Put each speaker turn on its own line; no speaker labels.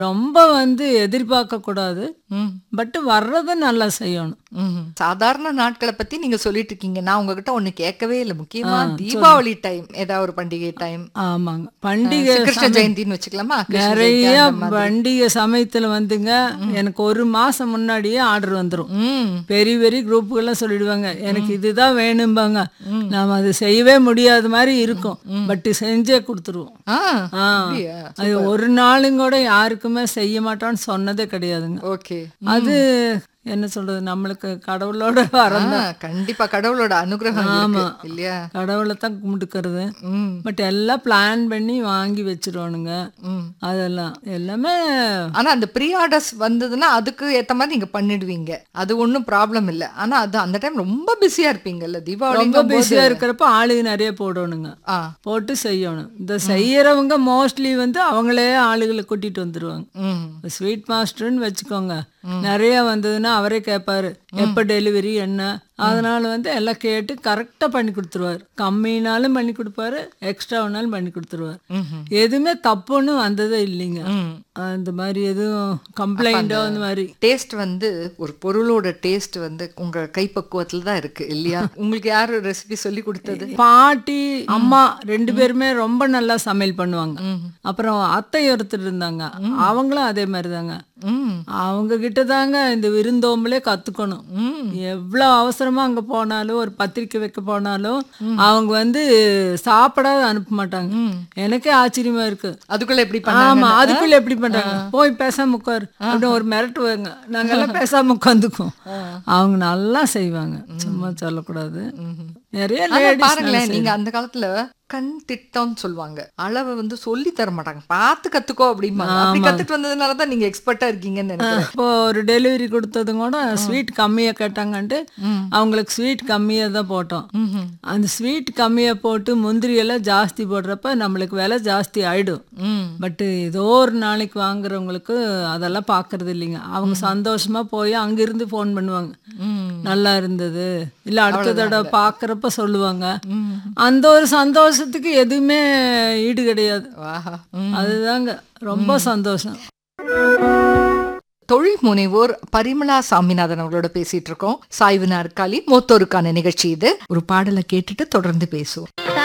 ரொம்ப வந்து எதிர்பார்க்க கூடாது
ம்
பட் வர்றதை நல்லா செய்யணும்
ம்ஹும். சாதாரண நாட்களை பத்தி நீங்க சொல்லிட்டு இருக்கீங்க நான் உங்ககிட்ட ஒண்ணு கேட்கவே இல்லை முக்கியமா தீபாவளி டைம் ஏதாவது ஒரு பண்டிகை டைம்
ஆமாங்க பண்டிகை
கிருஷ்ண ஜெயந்தின்னு வச்சுக்கலாமா கிருஷ்ண
நிறைய
ஜெயந்தி அந்த மாதிரி.
பண்டிகை சமயத்துல வந்துங்க எனக்கு ஒரு மாசம் முன்னாடியே ஆர்டர் வந்துரும்
ம்
பெரிய பெரிய குரூப்புகள்லாம் சொல்லிடுவாங்க எனக்கு இதுதான் வேணும்பாங்க நாம அது செய்யவே முடியாத மாதிரி இருக்கும் பட் செஞ்சே கொடுத்துருவோம்
ஆ
ஆ
அப்படியா?
அது ஒரு நாளும் கூட யாருக்குமே செய்ய மாட்டோம்னு சொன்னதே கிடையாதுங்க
ஓகே
அது என்ன சொல்றது நம்மளுக்கு கடவுளோட வரம்
ஆ, கண்டிப்பா கடவுளோட அனுகிரகம் இருக்கு இல்லையா
கடவுளை தான் கும்பிட்டுக்கிறது
ம்
பட் எல்லாம் பிளான் பண்ணி வாங்கி வச்சிருவானுங்க
ம்
அதெல்லாம் எல்லாமே
ஆனா அந்த ப்ரீ ஆர்டர்ஸ் வந்ததுன்னா அதுக்கு ஏத்த மாதிரி நீங்க பண்ணிடுவீங்க அது ஒண்ணும் ப்ராப்ளம் இல்ல ஆனா அது அந்த டைம் ரொம்ப பிஸியா இருப்பீங்கல்ல தீபாவளி
ரொம்ப பிஸியா இருக்கிறப்ப ஆளுங்க நிறைய போடணுங்க
ஆ
போட்டு செய்யணும் இந்த செய்யறவங்க மோஸ்ட்லி வந்து அவங்களே ஆளுகளை கூட்டிட்டு வந்துருவாங்க
ம்
ஸ்வீட் மாஸ்டர்னு வச்சுக்கோங்க நிறைய வந்ததுன்னா அவரே கேட்பாரு எப்போ டெலிவரி என்ன அதனால வந்து எல்லாம் கேட்டு கரெக்டாக பண்ணி கொடுத்துருவாரு கம்மினாலும் பண்ணி கொடுப்பாரு எக்ஸ்ட்ரானாலும் பண்ணி கொடுத்துருவாரு
ம்ஹும்.
எதுவுமே தப்புன்னு வந்ததே இல்லைங்க
ம்
அந்த மாதிரி எதுவும் கம்ப்ளைண்டோ அந்த மாதிரி
டேஸ்ட் வந்து ஒரு பொருளோட டேஸ்ட் வந்து உங்க கைப்பக்குவத்துல தான் இருக்கு இல்லையா உங்களுக்கு யாரு ரெசிபி சொல்லி கொடுத்தது
பாட்டி அம்மா ரெண்டு பேருமே ரொம்ப நல்லா சமையல் பண்ணுவாங்க அப்புறம் அத்தை ஒருத்தர் இருந்தாங்க அவங்களும் அதே மாதிரி தாங்க
ம்
அவங்க கிட்ட தாங்க இந்த விருந்தோம்பலே கத்துக்கணும்
ம்
எவ்வளோ அவசரமா அங்க போனாலும் ஒரு பத்திரிக்கை வைக்க போனாலும் அவங்க வந்து சாப்பிடாத அனுப்ப மாட்டாங்க எனக்கே ஆச்சரியமா இருக்கு
அதுக்குள்ள எப்படி
ஆமா
பண்ணாங்க
அதுக்குள்ள எப்படி பண்றாங்க போய் பேசாம உட்காரு அப்படின்னு ஒரு மிரட்டுவாங்க நாங்க எல்லாம் பேசாம உட்காந்துக்குவோம் அவங்க நல்லா செய்வாங்க சும்மா சொல்லக்கூடாது நிறைய
ஆனா
ladies
பாருங்களேன் நீங்க அந்த காலத்துல கண் திட்டம்னு சொல்லுவாங்க அளவை வந்து சொல்லி தர மாட்டாங்க பார்த்து கத்துக்கோ அப்படிம்பாங்க அப்படி கத்துட்டு வந்ததுனால தான் நீங்க எக்ஸ்பர்ட்டா இருக்கீங்கன்னு நினைக்கிறேன்
இப்போ ஒரு டெலிவரி கொடுத்ததும் கூட ஸ்வீட் கம்மியாக கேட்டாங்கன்ட்டு அவங்களுக்கு ஸ்வீட் கம்மியாக தான் போட்டோம்
ம்ஹும்.
அந்த ஸ்வீட் கம்மியாக போட்டு முந்திரி எல்லாம் ஜாஸ்தி போடுறப்ப நம்மளுக்கு விலை ஜாஸ்தி ஆயிடும்
ம்
பட் ஏதோ ஒரு நாளைக்கு வாங்குறவங்களுக்கு அதெல்லாம் பார்க்கறது இல்லைங்க அவங்க சந்தோஷமா போய் அங்கிருந்து ஃபோன் பண்ணுவாங்க
ம்
நல்லா இருந்தது இல்ல அடுத்த தடவை பார்க்கறப்ப சொல்லுவாங்க அந்த ஒரு சந்தோஷத்துக்கு எதுவுமே ஈடு கிடையாது
வாஹா ம்.
அதுதாங்க ரொம்ப சந்தோஷம்
தொழில் முனைவோர் பரிமளா சாமிநாதன் அவர்களோட பேசிட்டு இருக்கோம் சாய்வு நாற்காலி மூத்தோருக்கான நிகழ்ச்சி இது ஒரு பாடலை கேட்டுட்டு தொடர்ந்து பேசுவோம்